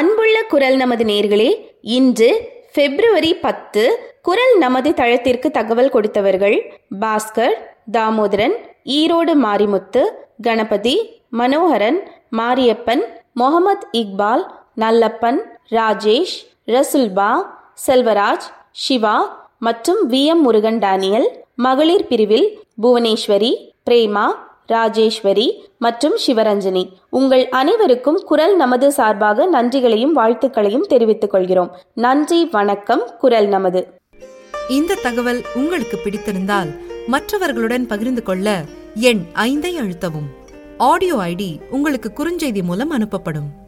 அன்புள்ள குரல் நமது நேர்களே இன்று பிப்ரவரி பத்து குரல் நமது தளத்திற்கு தகவல் கொடுத்தவர்கள் பாஸ்கர் தாமோதரன் ஈரோடு மாரிமுத்து கணபதி மனோகரன் மாரியப்பன் முகமது இக்பால் நல்லப்பன் ராஜேஷ் ரசுல்பா செல்வராஜ் சிவா மற்றும் வி எம் முருகன் டேனியல் மகளிர் பிரிவில் புவனேஸ்வரி பிரேமா ராஜேஸ்வரி மற்றும் சிவரஞ்சனி உங்கள் அனைவருக்கும் குரல் நமது சார்பாக நன்றிகளையும் வாழ்த்துக்களையும் தெரிவித்துக் கொள்கிறோம் நன்றி வணக்கம் குரல் நமது இந்த தகவல் உங்களுக்கு பிடித்திருந்தால் மற்றவர்களுடன் பகிர்ந்து கொள்ள எண் ஐந்தை அழுத்தவும் ஆடியோ ஐடி உங்களுக்கு குறுஞ்செய்தி மூலம் அனுப்பப்படும்